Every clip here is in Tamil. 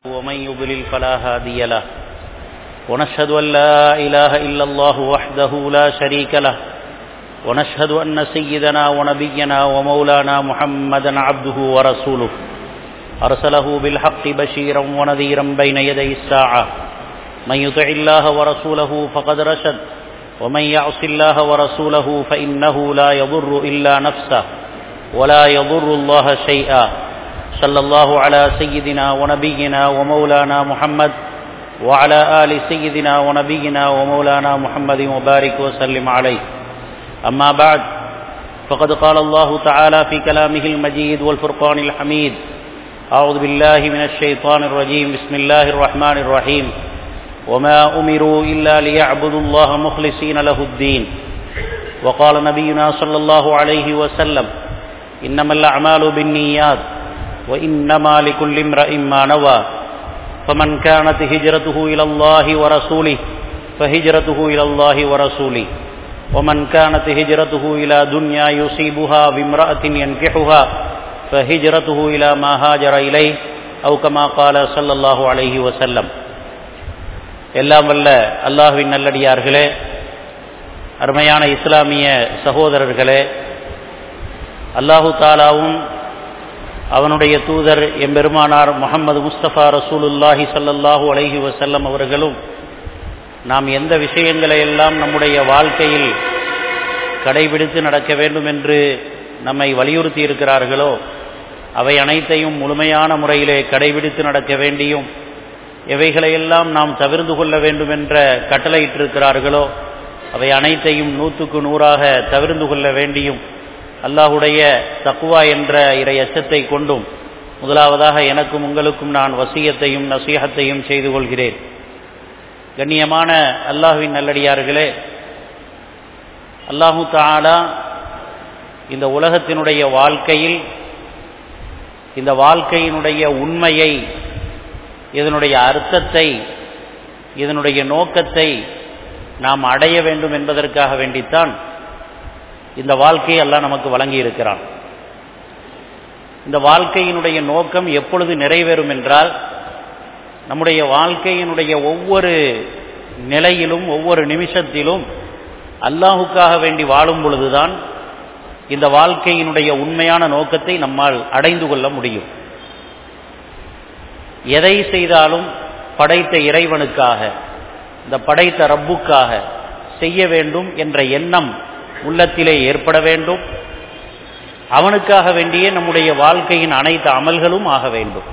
ومن يضلل فلا هادي له ونشهد أن لا إله إلا الله وحده لا شريك له ونشهد أن سيدنا ونبينا ومولانا محمدا عبده ورسوله أرسله بالحق بشيرا ونذيرا بين يدي الساعة من يطع الله ورسوله فقد رشد ومن يعص الله ورسوله فإنه لا يضر إلا نفسه ولا يضر الله شيئا صلى الله على سيدنا ونبينا ومولانا محمد وعلى آل سيدنا ونبينا ومولانا محمد وبارك وسلم عليه أما بعد فقد قال الله تعالى في كلامه المجيد والفرقان الحميد أعوذ بالله من الشيطان الرجيم بسم الله الرحمن الرحيم وما أمروا إلا ليعبدوا الله مخلصين له الدين وقال نبينا صلى الله عليه وسلم إنما الأعمال بالنيات وإنما لكل امرئ ما نوى فمن كانت هجرته إلى الله ورسوله فهجرته إلى الله ورسوله ومن كانت هجرته إلى دنيا يصيبها بامرأة ينكحها فهجرته إلى ما هاجر إليه أو كما قال صلى الله عليه وسلم எல்லாம் வல்ல அல்லாஹுவின் நல்லடியார்களே அருமையான இஸ்லாமிய சகோதரர்களே அல்லாஹு தாலாவும் அவனுடைய தூதர் எம்பெருமானார் முகமது முஸ்தபா ரசூலுல்லாஹி சல்லல்லாஹு அலைஹி வசல்லம் அவர்களும் நாம் எந்த விஷயங்களை எல்லாம் நம்முடைய வாழ்க்கையில் கடைபிடித்து நடக்க வேண்டும் என்று நம்மை வலியுறுத்தி இருக்கிறார்களோ அவை அனைத்தையும் முழுமையான முறையிலே கடைபிடித்து நடக்க வேண்டியும் எவைகளையெல்லாம் நாம் தவிர்ந்து கொள்ள வேண்டும் என்ற கட்டளையிட்டிருக்கிறார்களோ அவை அனைத்தையும் நூற்றுக்கு நூறாக தவிர்ந்து கொள்ள வேண்டியும் அல்லாஹுடைய தக்குவா என்ற இறை அச்சத்தை கொண்டும் முதலாவதாக எனக்கும் உங்களுக்கும் நான் வசியத்தையும் நசீகத்தையும் செய்து கொள்கிறேன் கண்ணியமான அல்லாஹுவின் நல்லடியார்களே அல்லாஹு தாலா இந்த உலகத்தினுடைய வாழ்க்கையில் இந்த வாழ்க்கையினுடைய உண்மையை இதனுடைய அர்த்தத்தை இதனுடைய நோக்கத்தை நாம் அடைய வேண்டும் என்பதற்காக வேண்டித்தான் இந்த வாழ்க்கையை எல்லாம் நமக்கு வழங்கி இருக்கிறான் இந்த வாழ்க்கையினுடைய நோக்கம் எப்பொழுது நிறைவேறும் என்றால் நம்முடைய வாழ்க்கையினுடைய ஒவ்வொரு நிலையிலும் ஒவ்வொரு நிமிஷத்திலும் அல்லாஹுக்காக வேண்டி வாழும் பொழுதுதான் இந்த வாழ்க்கையினுடைய உண்மையான நோக்கத்தை நம்மால் அடைந்து கொள்ள முடியும் எதை செய்தாலும் படைத்த இறைவனுக்காக இந்த படைத்த ரப்புக்காக செய்ய வேண்டும் என்ற எண்ணம் உள்ளத்திலே ஏற்பட வேண்டும் அவனுக்காக வேண்டியே நம்முடைய வாழ்க்கையின் அனைத்து அமல்களும் ஆக வேண்டும்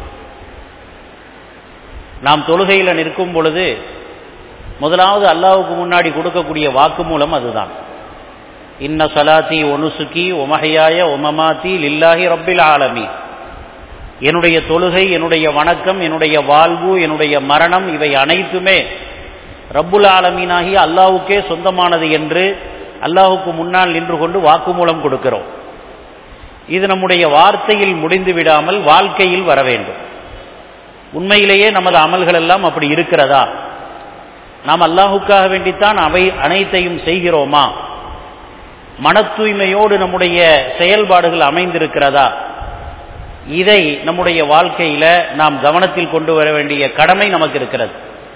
நாம் தொழுகையில் நிற்கும் பொழுது முதலாவது அல்லாவுக்கு முன்னாடி கொடுக்கக்கூடிய வாக்குமூலம் அதுதான் இன்ன சலாத்தி ஒனுசுக்கி ஒமஹையாய ஒமமாத்தி லில்லாஹி ரப்பில் ஆலமி என்னுடைய தொழுகை என்னுடைய வணக்கம் என்னுடைய வாழ்வு என்னுடைய மரணம் இவை அனைத்துமே ரப்புல் ஆலமீனாகி அல்லாவுக்கே சொந்தமானது என்று அல்லாஹுக்கு முன்னால் நின்று கொண்டு வாக்குமூலம் கொடுக்கிறோம் இது நம்முடைய வார்த்தையில் முடிந்து விடாமல் வாழ்க்கையில் வர வேண்டும் உண்மையிலேயே நமது அமல்கள் எல்லாம் அப்படி இருக்கிறதா நாம் அல்லாஹுக்காக வேண்டித்தான் அவை அனைத்தையும் செய்கிறோமா மன தூய்மையோடு நம்முடைய செயல்பாடுகள் அமைந்திருக்கிறதா இதை நம்முடைய வாழ்க்கையில நாம் கவனத்தில் கொண்டு வர வேண்டிய கடமை நமக்கு இருக்கிறது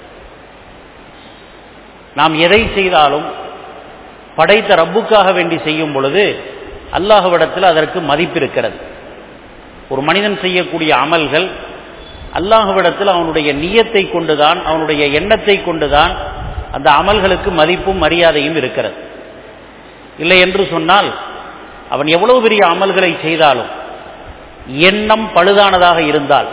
நாம் எதை செய்தாலும் படைத்த ரப்புக்காக வேண்டி செய்யும் பொழுது அல்லாஹுவிடத்தில் அதற்கு மதிப்பு இருக்கிறது ஒரு மனிதன் செய்யக்கூடிய அமல்கள் அல்லாஹுவிடத்தில் அவனுடைய நியத்தை கொண்டுதான் அவனுடைய எண்ணத்தை கொண்டுதான் அந்த அமல்களுக்கு மதிப்பும் மரியாதையும் இருக்கிறது இல்லை என்று சொன்னால் அவன் எவ்வளவு பெரிய அமல்களை செய்தாலும் எண்ணம் பழுதானதாக இருந்தால்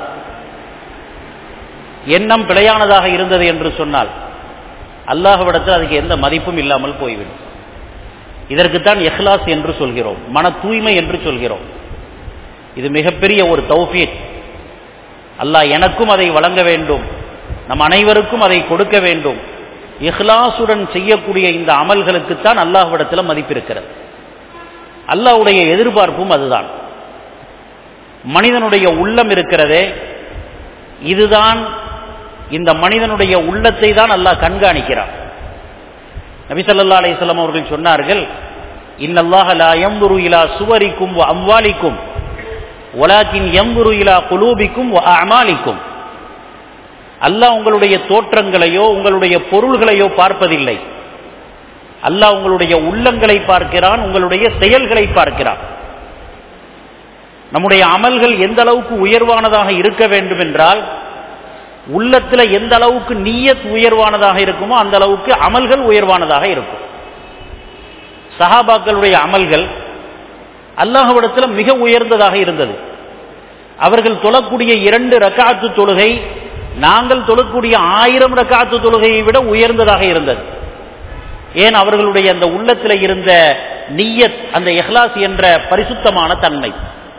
எண்ணம் பிழையானதாக இருந்தது என்று சொன்னால் அல்லாஹுவிடத்தில் அதுக்கு எந்த மதிப்பும் இல்லாமல் போய்விடும் இதற்குத்தான் எஹ்லாஸ் என்று சொல்கிறோம் மன தூய்மை என்று சொல்கிறோம் இது மிகப்பெரிய ஒரு தௌஃபீக் அல்லாஹ் எனக்கும் அதை வழங்க வேண்டும் நம் அனைவருக்கும் அதை கொடுக்க வேண்டும் இஹ்லாசுடன் செய்யக்கூடிய இந்த அமல்களுக்குத்தான் அல்லாஹ்விடத்தில் மதிப்பு இருக்கிறது அல்லாஹ்வுடைய எதிர்பார்ப்பும் அதுதான் மனிதனுடைய உள்ளம் இருக்கிறதே இதுதான் இந்த மனிதனுடைய உள்ளத்தை தான் அல்லாஹ் கண்காணிக்கிறான் நபி ஸல்லல்லாஹு அலைஹி வஸல்லம் அவர்கள் சொன்னார்கள் இன்னல்லாஹ லா யன்துரு இலா சுவரிக்கும் வ அம்வாலிக்கும் வலாக்கின் யன்துரு இலா குலூபிக்கும் வ அஅமாலிக்கும் அல்லாஹ் உங்களுடைய தோற்றங்களையோ உங்களுடைய பொருள்களையோ பார்ப்பதில்லை அல்லாஹ் உங்களுடைய உள்ளங்களை பார்க்கிறான் உங்களுடைய செயல்களை பார்க்கிறான் நம்முடைய அமல்கள் எந்த அளவுக்கு உயர்வானதாக இருக்க வேண்டும் என்றால் உள்ளத்துல எந்த அளவுக்கு நீயத் உயர்வானதாக இருக்குமோ அந்த அளவுக்கு அமல்கள் உயர்வானதாக இருக்கும் சஹாபாக்களுடைய அமல்கள் அல்லாஹ்விடத்தில் மிக உயர்ந்ததாக இருந்தது அவர்கள் தொழக்கூடிய இரண்டு ரக்காத்து தொழுகை நாங்கள் தொழக்கூடிய ஆயிரம் ரக்காத்து தொழுகையை விட உயர்ந்ததாக இருந்தது ஏன் அவர்களுடைய அந்த உள்ளத்தில் இருந்த நீயத் அந்த எஹ்லாஸ் என்ற பரிசுத்தமான தன்மை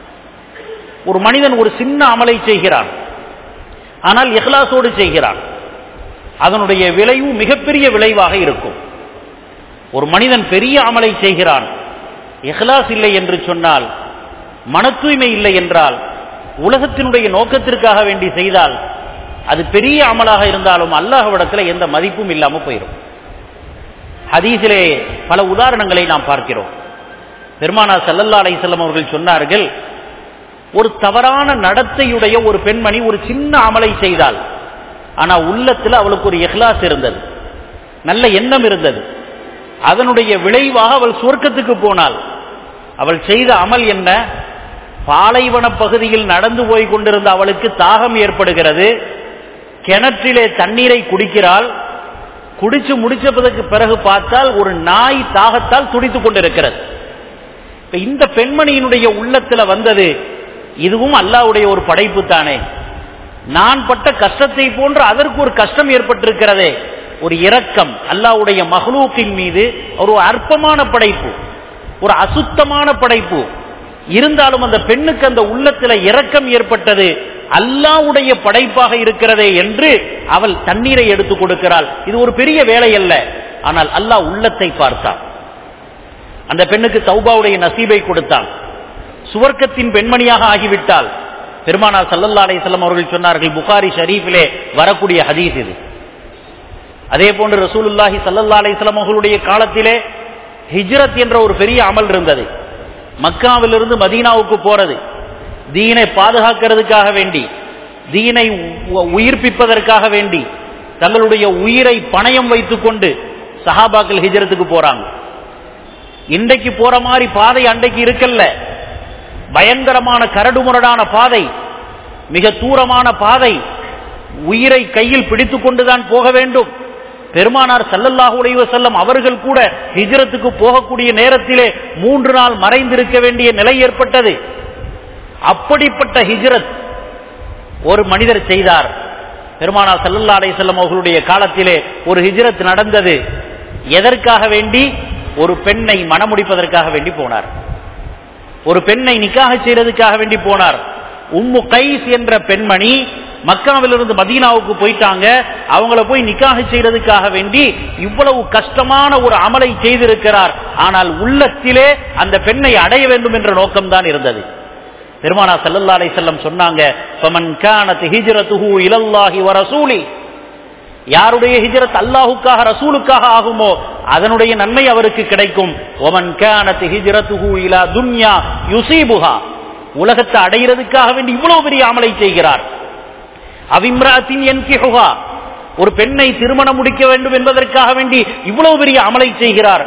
ஒரு மனிதன் ஒரு சின்ன அமலை செய்கிறான் ஆனால் எஹ்லாசோடு செய்கிறான் அதனுடைய விளைவு மிகப்பெரிய விளைவாக இருக்கும் ஒரு மனிதன் பெரிய அமலை செய்கிறான் எஹ்லாஸ் இல்லை என்று சொன்னால் மன தூய்மை இல்லை என்றால் உலகத்தினுடைய நோக்கத்திற்காக வேண்டி செய்தால் அது பெரிய அமலாக இருந்தாலும் அல்லாஹ்விடத்தில் எந்த மதிப்பும் இல்லாமல் போயிடும் ஹதீஸிலே பல உதாரணங்களை நாம் பார்க்கிறோம் பெருமானா சல்லல்லா அலைசல்லம் அவர்கள் சொன்னார்கள் ஒரு தவறான நடத்தையுடைய ஒரு பெண்மணி ஒரு சின்ன அமலை செய்தால் ஆனா உள்ளத்தில் அவளுக்கு ஒரு எஹ்லாஸ் இருந்தது நல்ல எண்ணம் இருந்தது அதனுடைய விளைவாக அவள் சுவர்க்கத்துக்கு போனாள் அவள் செய்த அமல் என்ன பாலைவன பகுதியில் நடந்து போய் கொண்டிருந்த அவளுக்கு தாகம் ஏற்படுகிறது கிணற்றிலே தண்ணீரை குடிக்கிறாள் குடிச்சு முடிச்சதற்கு பிறகு பார்த்தால் ஒரு நாய் தாகத்தால் துடித்துக் கொண்டிருக்கிறது இந்த பெண்மணியினுடைய உள்ளத்துல வந்தது இதுவும் அல்லாவுடைய ஒரு படைப்பு தானே நான் பட்ட கஷ்டத்தை போன்று அதற்கு ஒரு கஷ்டம் ஏற்பட்டிருக்கிறதே ஒரு இரக்கம் அல்லாவுடைய மகளூக்கின் மீது ஒரு அற்பமான படைப்பு ஒரு அசுத்தமான படைப்பு இருந்தாலும் அந்த பெண்ணுக்கு அந்த உள்ளத்துல இரக்கம் ஏற்பட்டது அல்லாவுடைய படைப்பாக இருக்கிறதே என்று அவள் தண்ணீரை எடுத்து கொடுக்கிறாள் இது ஒரு பெரிய வேலை அல்ல ஆனால் அல்லாஹ் உள்ளத்தை பார்த்தான் அந்த பெண்ணுக்கு தௌபாவுடைய நசீபை கொடுத்தான் சுவர்க்கத்தின் பெண்மணியாக ஆகிவிட்டால் பெருமானார் சல்லல்லா அலிசல்லம் அவர்கள் சொன்னார்கள் புகாரி ஷரீஃபிலே வரக்கூடிய ஹதீஸ் இது அதே போன்று ரசூலுல்லாஹி சல்லல்லா அலிஸ்லாம் அவர்களுடைய காலத்திலே ஹிஜ்ரத் என்ற ஒரு பெரிய அமல் இருந்தது மக்காவிலிருந்து மதீனாவுக்கு போறது தீனை பாதுகாக்கிறதுக்காக வேண்டி தீனை உயிர்ப்பிப்பதற்காக வேண்டி தங்களுடைய உயிரை பணயம் வைத்துக் கொண்டு சஹாபாக்கள் ஹிஜரத்துக்கு போறாங்க இன்றைக்கு போற மாதிரி பாதை அன்றைக்கு இருக்கல்ல பயங்கரமான கரடுமுரடான பாதை மிக தூரமான பாதை உயிரை கையில் பிடித்துக் கொண்டுதான் போக வேண்டும் பெருமானார் சல்லல்லாஹு உடைய செல்லம் அவர்கள் கூட ஹிஜரத்துக்கு போகக்கூடிய நேரத்திலே மூன்று நாள் மறைந்திருக்க வேண்டிய நிலை ஏற்பட்டது அப்படிப்பட்ட ஹிஜ்ரத் ஒரு மனிதர் செய்தார் பெருமானார் சல்லல்லா அலை செல்லம் அவர்களுடைய காலத்திலே ஒரு ஹிஜ்ரத் நடந்தது எதற்காக வேண்டி ஒரு பெண்ணை மணமுடிப்பதற்காக வேண்டி போனார் ஒரு பெண்ணை நிக்காக செய்யறதுக்காக வேண்டி போனார் உம்மு கைஸ் என்ற பெண்மணி மக்காவிலிருந்து மதீனாவுக்கு போயிட்டாங்க அவங்கள போய் நிக்காக செய்யறதுக்காக வேண்டி இவ்வளவு கஷ்டமான ஒரு அமலை செய்திருக்கிறார் ஆனால் உள்ளத்திலே அந்த பெண்ணை அடைய வேண்டும் என்ற நோக்கம்தான் இருந்தது பெருமானா சல்லல்லா அலை செல்லம் சொன்னாங்க ஃபமன் கானத் ஹிஜ்ரத்துஹு இலல்லாஹி வ ரசூலி யாருடைய ஹிஜ்ரத் அல்லாஹுக்காக ரசூலுக்காக ஆகுமோ அதனுடைய நன்மை அவருக்கு கிடைக்கும் ஒமன் கானத் ஹிஜ்ரத்துஹு இலா துன்யா யுசீபுஹா உலகத்தை அடைகிறதுக்காக வேண்டி இவ்வளவு பெரிய அமலை செய்கிறார் அவிம்ராத்தின் என்கிஹுஹா ஒரு பெண்ணை திருமணம் முடிக்க வேண்டும் என்பதற்காக வேண்டி இவ்வளவு பெரிய அமலை செய்கிறார்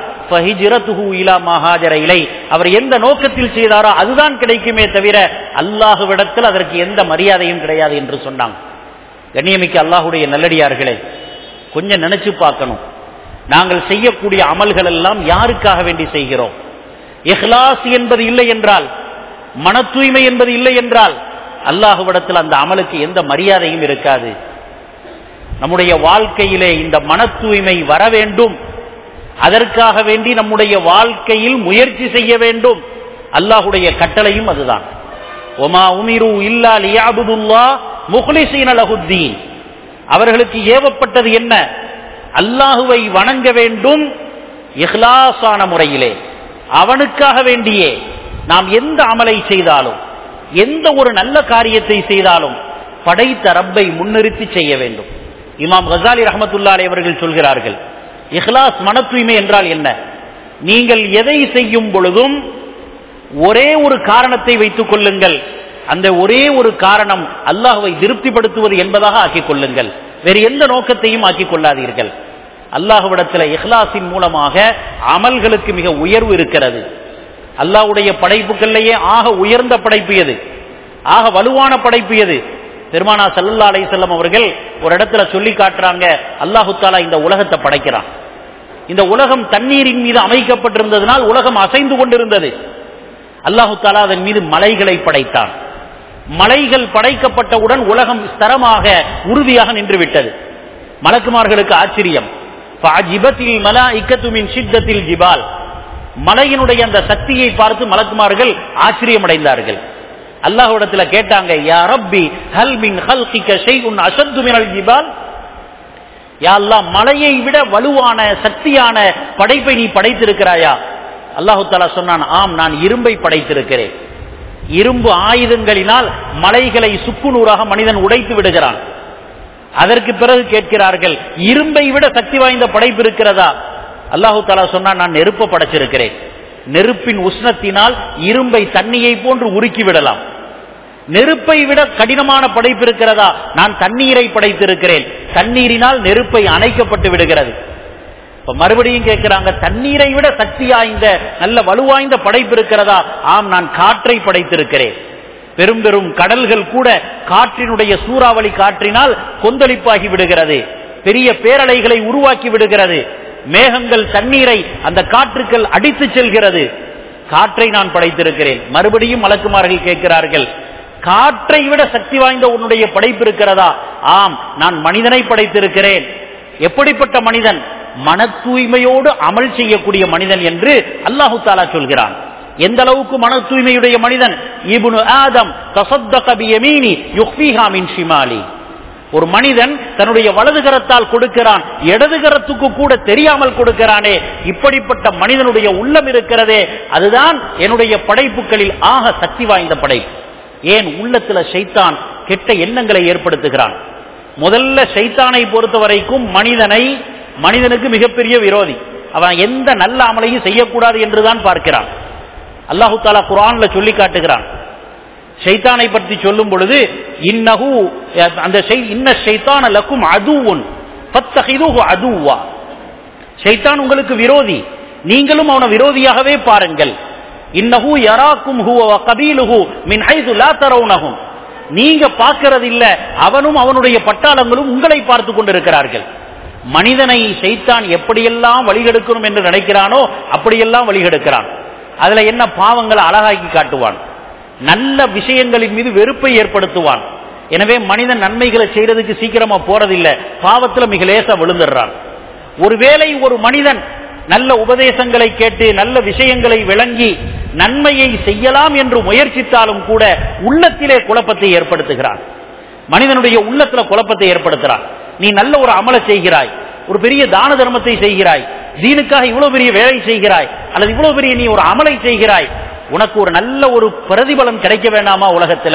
அவர் எந்த நோக்கத்தில் செய்தாரோ அதுதான் கிடைக்குமே தவிர அல்லாஹுவிடத்தில் அதற்கு எந்த மரியாதையும் கிடையாது என்று சொன்னாங்க கண்ணியமிக்க அல்லாஹுடைய நல்லடியார்களே கொஞ்சம் நினைச்சு பார்க்கணும் நாங்கள் செய்யக்கூடிய அமல்கள் எல்லாம் யாருக்காக வேண்டி செய்கிறோம் எஹ்லாஸ் என்பது இல்லை என்றால் மன தூய்மை என்பது இல்லை என்றால் அல்லாஹுவிடத்தில் அந்த அமலுக்கு எந்த மரியாதையும் இருக்காது நம்முடைய வாழ்க்கையிலே இந்த மன தூய்மை வர வேண்டும் அதற்காக வேண்டி நம்முடைய வாழ்க்கையில் முயற்சி செய்ய வேண்டும் அல்லாஹுடைய கட்டளையும் அதுதான் ஒமா உமிரு இல்லா லியாபுதுல்லா முஹ்லிசீன லஹுத்தீன் அவர்களுக்கு ஏவப்பட்டது என்ன அல்லாஹுவை வணங்க வேண்டும் இஹ்லாசான முறையிலே அவனுக்காக வேண்டியே நாம் எந்த அமலை செய்தாலும் எந்த ஒரு நல்ல காரியத்தை செய்தாலும் படைத்த ரப்பை முன்னிறுத்தி செய்ய வேண்டும் இமாம் கசாலி ரஹமத்துல்லா அவர்கள் சொல்கிறார்கள் இஹ்லாஸ் மன தூய்மை என்றால் என்ன நீங்கள் எதை செய்யும் பொழுதும் ஒரே ஒரு காரணத்தை வைத்துக் கொள்ளுங்கள் அந்த ஒரே ஒரு காரணம் அல்லாஹுவை திருப்திப்படுத்துவது என்பதாக ஆக்கிக் கொள்ளுங்கள் வேறு எந்த நோக்கத்தையும் ஆக்கிக் கொள்ளாதீர்கள் அல்லாஹுவிடத்தில் இஹ்லாஸின் மூலமாக அமல்களுக்கு மிக உயர்வு இருக்கிறது அல்லாஹ்வுடைய படைப்புகளிலேயே ஆக உயர்ந்த படைப்பு எது ஆக வலுவான படைப்பு எது பெருமானா சல்லல்லா அலைஹிஸ்ஸலாம் அவர்கள் ஒரு இடத்துல சொல்லி காட்டுறாங்க அல்லாஹு தாலா இந்த உலகத்தை படைக்கிறான் இந்த உலகம் தண்ணீரின் மீது அமைக்கப்பட்டிருந்ததனால் உலகம் அசைந்து கொண்டிருந்தது அல்லாஹு தாலா அதன் மீது மலைகளை படைத்தான் மலைகள் படைக்கப்பட்டவுடன் உலகம் ஸ்தரமாக உறுதியாக நின்றுவிட்டது மலக்குமார்களுக்கு ஆச்சரியம் ஃபஅஜிபத்தில் மலாஇக்கத்து மின் ஷித்தத்தில் ஜிபால் மலையினுடைய அந்த சக்தியை பார்த்து மலக்குமார்கள் ஆச்சரியமடைந்தார்கள் அல்லாஹ்விடத்துல கேட்டாங்க யா ரப்பி ஹல் மின் ஹல்கிக ஷைஉன் அஷத்து மினல் ஜிபால் யா அல்லாஹ் மலையை விட வலுவான சக்தியான படைப்பை நீ படைத்திருக்கிறாயா அல்லாஹு தாலா சொன்னான் ஆம் நான் இரும்பை படைத்திருக்கிறேன் இரும்பு ஆயுதங்களினால் மலைகளை சுக்குநூறாக மனிதன் உடைத்து விடுகிறான் அதற்கு பிறகு கேட்கிறார்கள் இரும்பை விட சக்தி வாய்ந்த படைப்பு இருக்கிறதா அல்லாஹு தாலா சொன்னா நான் நெருப்ப படைச்சிருக்கிறேன் நெருப்பின் உஷ்ணத்தினால் இரும்பை தண்ணியை போன்று உருக்கி விடலாம் நெருப்பை விட கடினமான படைப்பு இருக்கிறதா நான் தண்ணீரை படைத்திருக்கிறேன் தண்ணீரினால் நெருப்பை அணைக்கப்பட்டு விடுகிறது இப்ப மறுபடியும் கேட்கிறாங்க தண்ணீரை விட சக்தி வாய்ந்த நல்ல வலுவாய்ந்த படைப்பு இருக்கிறதா ஆம் நான் காற்றை படைத்திருக்கிறேன் பெரும் பெரும் கடல்கள் கூட காற்றினுடைய சூறாவளி காற்றினால் கொந்தளிப்பாகி விடுகிறது பெரிய பேரலைகளை உருவாக்கி விடுகிறது மேகங்கள் தண்ணீரை அந்த காற்றுக்கள் அடித்து செல்கிறது காற்றை நான் படைத்திருக்கிறேன் மறுபடியும் மலக்குமார்கள் கேட்கிறார்கள் காற்றை விட சக்தி வாய்ந்த உன்னுடைய படைப்பு இருக்கிறதா ஆம் நான் மனிதனை படைத்திருக்கிறேன் எப்படிப்பட்ட மனிதன் மன தூய்மையோடு அமல் செய்யக்கூடிய மனிதன் என்று அல்லாஹு தாலா சொல்கிறான் எந்த அளவுக்கு மன தூய்மையுடைய மனிதன் இபுனு ஆதம் தசத்தக பியமீனி யுக்ஃபிஹா மின் ஷிமாலி ஒரு மனிதன் தன்னுடைய வலது கரத்தால் கொடுக்கிறான் இடது கரத்துக்கு கூட தெரியாமல் கொடுக்கிறானே இப்படிப்பட்ட மனிதனுடைய உள்ளம் இருக்கிறதே அதுதான் என்னுடைய படைப்புகளில் ஆக சக்தி வாய்ந்த படைப்பு ஏன் உள்ளத்துல சைத்தான் கெட்ட எண்ணங்களை ஏற்படுத்துகிறான் முதல்ல சைத்தானை பொறுத்த வரைக்கும் மனிதனை மனிதனுக்கு மிகப்பெரிய விரோதி அவன் எந்த நல்ல அமலையும் செய்யக்கூடாது என்றுதான் பார்க்கிறான் அல்லாஹு தாலா குரான்ல சொல்லி காட்டுகிறான் ஷைத்தானை பற்றி சொல்லும் பொழுது இன்னஹு அந்த இன்ன ஷைத்தான லக்கும் அதுவுன் பத்தகிதுஹு அதுவா ஷைத்தான் உங்களுக்கு விரோதி நீங்களும் அவனை விரோதியாகவே பாருங்கள் இன்னஹு யராக்கும் ஹுவ கபீலுஹு மின் ஹைது லா தரவுனஹும் நீங்க பார்க்கறது இல்ல அவனும் அவனுடைய பட்டாளங்களும் உங்களை பார்த்து கொண்டிருக்கிறார்கள் மனிதனை செய்தான் எப்படியெல்லாம் வழிகெடுக்கணும் என்று நினைக்கிறானோ அப்படியெல்லாம் வழிகெடுக்கிறான் அதுல என்ன பாவங்களை அழகாக்கி காட்டுவான் நல்ல விஷயங்களின் மீது வெறுப்பை ஏற்படுத்துவான் எனவே மனிதன் நன்மைகளை செய்யறதுக்கு சீக்கிரமா போறதில்லை பாவத்துல மிக லேசா விழுந்துடுறான் ஒருவேளை ஒரு மனிதன் நல்ல உபதேசங்களை கேட்டு நல்ல விஷயங்களை விளங்கி நன்மையை செய்யலாம் என்று முயற்சித்தாலும் கூட உள்ளத்திலே குழப்பத்தை ஏற்படுத்துகிறான் மனிதனுடைய உள்ளத்துல குழப்பத்தை ஏற்படுத்துறான் நீ நல்ல ஒரு அமலை செய்கிறாய் ஒரு பெரிய தான தர்மத்தை செய்கிறாய் தீனுக்காக இவ்வளவு பெரிய வேலை செய்கிறாய் அல்லது இவ்வளவு பெரிய நீ ஒரு அமலை செய்கிறாய் உனக்கு ஒரு நல்ல ஒரு பிரதிபலம் கிடைக்க வேண்டாமா உலகத்துல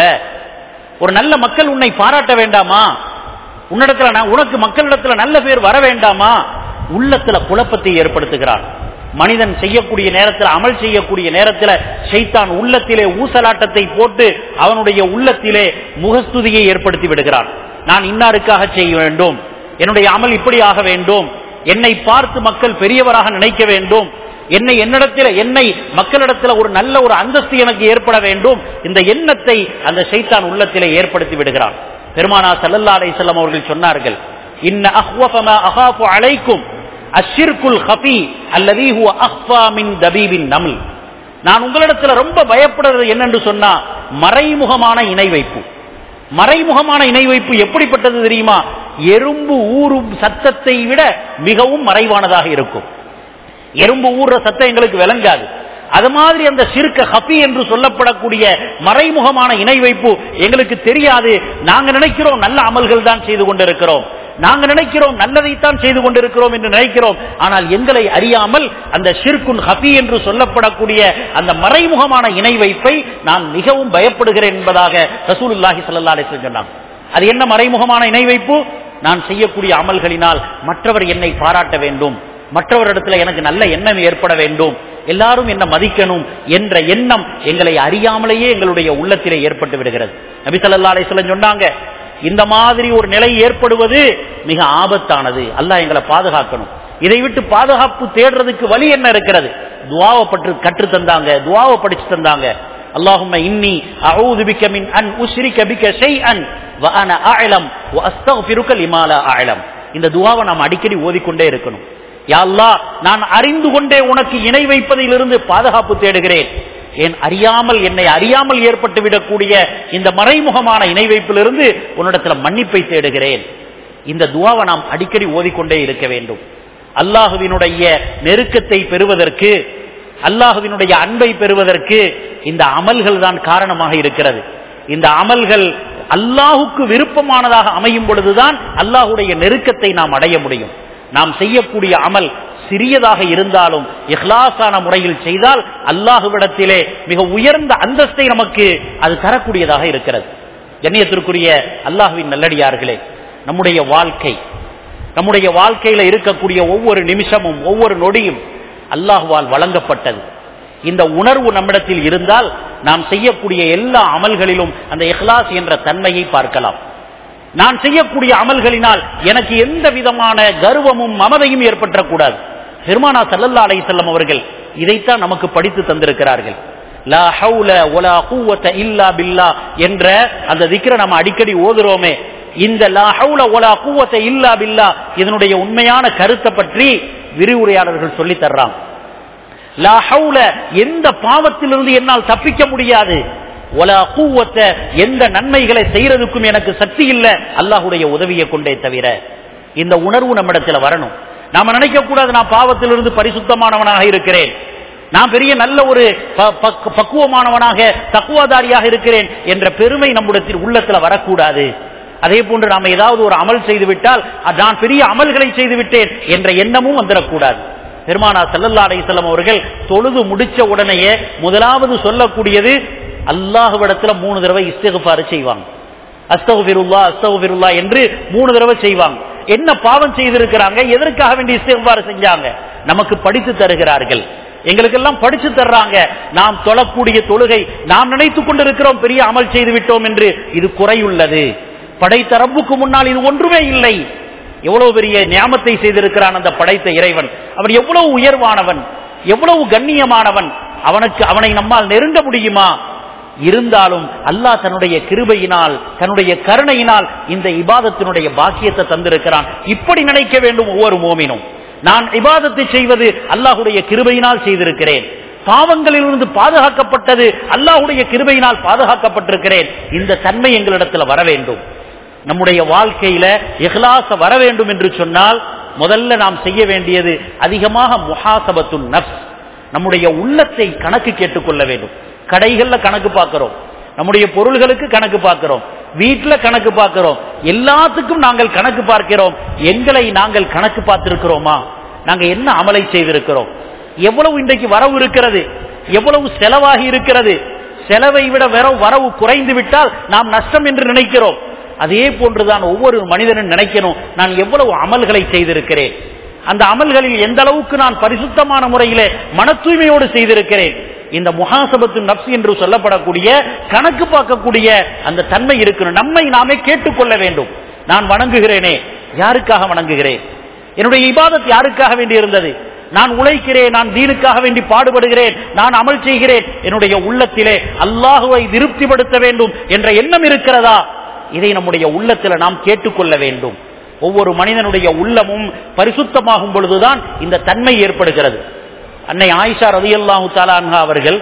ஒரு நல்ல மக்கள் உன்னை பாராட்ட வேண்டாமா உன்னிடத்துல உனக்கு மக்களிடத்துல நல்ல பேர் வர வேண்டாமா உள்ளத்துல குழப்பத்தை ஏற்படுத்துகிறான் மனிதன் செய்யக்கூடிய நேரத்தில் அமல் செய்யக்கூடிய நேரத்தில் ஷைத்தான் உள்ளத்திலே ஊசலாட்டத்தை போட்டு அவனுடைய உள்ளத்திலே முகஸ்துதியை ஏற்படுத்தி விடுகிறான் நான் இன்னாருக்காக செய்ய வேண்டும் என்னுடைய அமல் இப்படி ஆக வேண்டும் என்னை பார்த்து மக்கள் பெரியவராக நினைக்க வேண்டும் என்னை என்னிடத்தில் என்னை மக்களிடத்தில் ஒரு நல்ல ஒரு அந்தஸ்து எனக்கு ஏற்பட வேண்டும் இந்த எண்ணத்தை அந்த ஷைத்தான் உள்ளத்திலே ஏற்படுத்தி விடுகிறான் பெருமானா சல்லல்லா அலை செல்லம் அவர்கள் சொன்னார்கள் இன்ன அஹ்வஃபமா அஹாஃபு அலைக்கும் அஷிர்குல் ஹபி அல்லது ஹுவ அஹ்ஃபா மின் தபீபின் நமல் நான் உங்களிடத்துல ரொம்ப பயப்படுறது என்னென்று சொன்னா மறைமுகமான இணை வைப்பு மறைமுகமான இணை வைப்பு எப்படிப்பட்டது தெரியுமா எறும்பு ஊறும் சத்தத்தை விட மிகவும் மறைவானதாக இருக்கும் எறும்பு ஊறுற சத்தம் எங்களுக்கு விளங்காது அது மாதிரி அந்த சிறுக்க ஹபி என்று சொல்லப்படக்கூடிய மறைமுகமான இணை வைப்பு எங்களுக்கு தெரியாது நாங்க நினைக்கிறோம் நல்ல அமல்கள் தான் செய்து கொண்டிருக்கிறோம் நாங்க நினைக்கிறோம் நல்லதைத்தான் செய்து கொண்டிருக்கிறோம் என்று நினைக்கிறோம் ஆனால் எங்களை அறியாமல் அந்த ஷிர்குன் ஹபி என்று சொல்லப்படக்கூடிய அந்த மறைமுகமான இணை வைப்பை நான் மிகவும் பயப்படுகிறேன் என்பதாக ரசூலுல்லாஹி சல்லா அலிஸ்லம் சொன்னாங்க அது என்ன மறைமுகமான இணை வைப்பு நான் செய்யக்கூடிய அமல்களினால் மற்றவர் என்னை பாராட்ட வேண்டும் மற்றவரிடத்துல எனக்கு நல்ல எண்ணம் ஏற்பட வேண்டும் எல்லாரும் என்ன மதிக்கணும் என்ற எண்ணம் எங்களை அறியாமலேயே எங்களுடைய உள்ளத்திலே ஏற்பட்டு விடுகிறது நபி சல்லா அலிஸ்லம் சொன்னாங்க இந்த மாதிரி ஒரு நிலை ஏற்படுவது மிக ஆபத்தானது அல்லாஹ் எங்களை பாதுகாக்கணும் இதை விட்டு பாதுகாப்பு தேடுறதுக்கு வழி என்ன இருக்கிறது துவாவை பற்று கற்று தந்தாங்க துவாவை படிச்சு தந்தாங்க அல்லாஹும்ம இன்னி அஊது பிக்க மின் அன் உஸ்ரிக பிக்க ஷைஅன் வ அன அஅலம் வ அஸ்தக்ஃபிருக லிமா லா அஅலம் இந்த துவாவை நாம் அடிக்கடி ஓதிக்கொண்டே இருக்கணும் யா அல்லாஹ் நான் அறிந்து கொண்டே உனக்கு இணை வைப்பதிலிருந்து பாதுகாப்பு தேடுகிறேன் என் அறியாமல் என்னை அறியாமல் ஏற்பட்டு விடக்கூடிய இந்த மறைமுகமான இணை வைப்பிலிருந்து உன்னிடத்துல மன்னிப்பை தேடுகிறேன் இந்த துவாவை நாம் அடிக்கடி ஓதிக்கொண்டே இருக்க வேண்டும் அல்லாஹுவினுடைய நெருக்கத்தை பெறுவதற்கு அல்லாஹுவினுடைய அன்பை பெறுவதற்கு இந்த அமல்கள் தான் காரணமாக இருக்கிறது இந்த அமல்கள் அல்லாஹுக்கு விருப்பமானதாக அமையும் பொழுதுதான் அல்லாஹுடைய நெருக்கத்தை நாம் அடைய முடியும் நாம் செய்யக்கூடிய அமல் சிறியதாக இருந்தாலும் இஹ்லாசான முறையில் செய்தால் அல்லாஹுவிடத்திலே மிக உயர்ந்த அந்தஸ்தை நமக்கு அது தரக்கூடியதாக இருக்கிறது கண்ணியத்திற்குரிய அல்லாஹுவின் நல்லடியார்களே நம்முடைய வாழ்க்கை நம்முடைய வாழ்க்கையில இருக்கக்கூடிய ஒவ்வொரு நிமிஷமும் ஒவ்வொரு நொடியும் அல்லாஹுவால் வழங்கப்பட்டது இந்த உணர்வு நம்மிடத்தில் இருந்தால் நாம் செய்யக்கூடிய எல்லா அமல்களிலும் அந்த இஹ்லாஸ் என்ற தன்மையை பார்க்கலாம் நான் செய்யக்கூடிய அமல்களினால் எனக்கு எந்த விதமான கர்வமும் மமதையும் ஏற்பட்டக்கூடாது பெருமானா சல்லல்லா அலை செல்லம் அவர்கள் இதைத்தான் நமக்கு படித்து தந்திருக்கிறார்கள் லா ஹவுல ஒலா கூவத்த இல்லா பில்லா என்ற அந்த திக்ர நம்ம அடிக்கடி ஓதுறோமே இந்த லா ஹவுல ஒலா கூவத்த இல்லா பில்லா இதனுடைய உண்மையான கருத்தை பற்றி விரிவுரையாளர்கள் சொல்லி தர்றாங்க லா ஹவுல எந்த பாவத்திலிருந்து என்னால் தப்பிக்க முடியாது ஒலா கூவத்த எந்த நன்மைகளை செய்யறதுக்கும் எனக்கு சக்தி இல்ல அல்லாஹுடைய உதவியை கொண்டே தவிர இந்த உணர்வு நம்மிடத்துல வரணும் நாம நினைக்க கூடாது நான் பாவத்திலிருந்து பரிசுத்தமானவனாக இருக்கிறேன் நான் பெரிய நல்ல ஒரு பக்குவமானவனாக தக்குவாதாரியாக இருக்கிறேன் என்ற பெருமை நம்முடைய உள்ளத்துல வரக்கூடாது அதே போன்று நாம் ஏதாவது ஒரு அமல் செய்து விட்டால் நான் பெரிய அமல்களை செய்து விட்டேன் என்ற எண்ணமும் வந்துடக்கூடாது பெருமானா சல்லல்லா அலிசல்லம் அவர்கள் தொழுது முடிச்ச உடனேயே முதலாவது சொல்லக்கூடியது அல்லாஹுவிடத்துல மூணு தடவை இஸ்தகுபாறு செய்வாங்க அஸ்தகுபிருல்லா அஸ்தகுபிருல்லா என்று மூணு தடவை செய்வாங்க என்ன பாவம் செய்திருக்கிறாங்க எதற்காக வேண்டி இஸ்தகுபாறு செஞ்சாங்க நமக்கு படித்து தருகிறார்கள் எங்களுக்கெல்லாம் படிச்சு தர்றாங்க நாம் தொழக்கூடிய தொழுகை நாம் நினைத்துக் கொண்டிருக்கிறோம் பெரிய அமல் செய்து விட்டோம் என்று இது குறையுள்ளது படைத்த ரப்புக்கு முன்னால் இது ஒன்றுமே இல்லை எவ்வளவு பெரிய ஞாபத்தை செய்திருக்கிறான் அந்த படைத்த இறைவன் அவன் எவ்வளவு உயர்வானவன் எவ்வளவு கண்ணியமானவன் அவனுக்கு அவனை நம்மால் நெருங்க முடியுமா இருந்தாலும் அல்லாஹ் தன்னுடைய கிருபையினால் தன்னுடைய கருணையினால் இந்த இபாதத்தினுடைய பாக்கியத்தை தந்திருக்கிறான் இப்படி நினைக்க வேண்டும் ஒவ்வொரு மோமினும் நான் இபாதத்தை செய்வது அல்லாஹுடைய கிருபையினால் செய்திருக்கிறேன் பாவங்களிலிருந்து பாதுகாக்கப்பட்டது அல்லாஹுடைய கிருபையினால் பாதுகாக்கப்பட்டிருக்கிறேன் இந்த தன்மை எங்களிடத்தில் வர வேண்டும் நம்முடைய வாழ்க்கையில இஹ்லாச வர வேண்டும் என்று சொன்னால் முதல்ல நாம் செய்ய வேண்டியது அதிகமாக முஹாசபத்து நப்ஸ் நம்முடைய உள்ளத்தை கணக்கு கேட்டுக்கொள்ள வேண்டும் கடைகள்ல கணக்கு பார்க்கிறோம் நம்முடைய பொருள்களுக்கு கணக்கு பார்க்கிறோம் வீட்டில் கணக்கு பார்க்கிறோம் எல்லாத்துக்கும் நாங்கள் கணக்கு பார்க்கிறோம் எங்களை நாங்கள் கணக்கு பார்த்திருக்கிறோமா நாங்க என்ன அமலை செய்திருக்கிறோம் எவ்வளவு இன்றைக்கு வரவு இருக்கிறது எவ்வளவு செலவாகி இருக்கிறது செலவை விட வெற வரவு குறைந்து விட்டால் நாம் நஷ்டம் என்று நினைக்கிறோம் அதே போன்றுதான் ஒவ்வொரு மனிதனும் நினைக்கணும் நான் எவ்வளவு அமல்களை செய்திருக்கிறேன் அந்த அமல்களில் எந்த அளவுக்கு நான் பரிசுத்தமான முறையிலே மன தூய்மையோடு செய்திருக்கிறேன் இந்த முகாசபத்து நப்சி என்று சொல்லப்படக்கூடிய கணக்கு பார்க்கக்கூடிய அந்த தன்மை இருக்கணும் நம்மை நாமே கேட்டுக்கொள்ள வேண்டும் நான் வணங்குகிறேனே யாருக்காக வணங்குகிறேன் என்னுடைய இபாதத் யாருக்காக வேண்டி இருந்தது நான் உழைக்கிறேன் நான் தீனுக்காக வேண்டி பாடுபடுகிறேன் நான் அமல் செய்கிறேன் என்னுடைய உள்ளத்திலே அல்லாஹுவை திருப்திப்படுத்த வேண்டும் என்ற எண்ணம் இருக்கிறதா இதை நம்முடைய உள்ளத்தில் நாம் கேட்டுக்கொள்ள வேண்டும் ஒவ்வொரு மனிதனுடைய உள்ளமும் பரிசுத்தமாகும் பொழுதுதான் இந்த தன்மை ஏற்படுகிறது அன்னை ஆயிஷா ரதி அல்லாஹு தாலான்ஹா அவர்கள்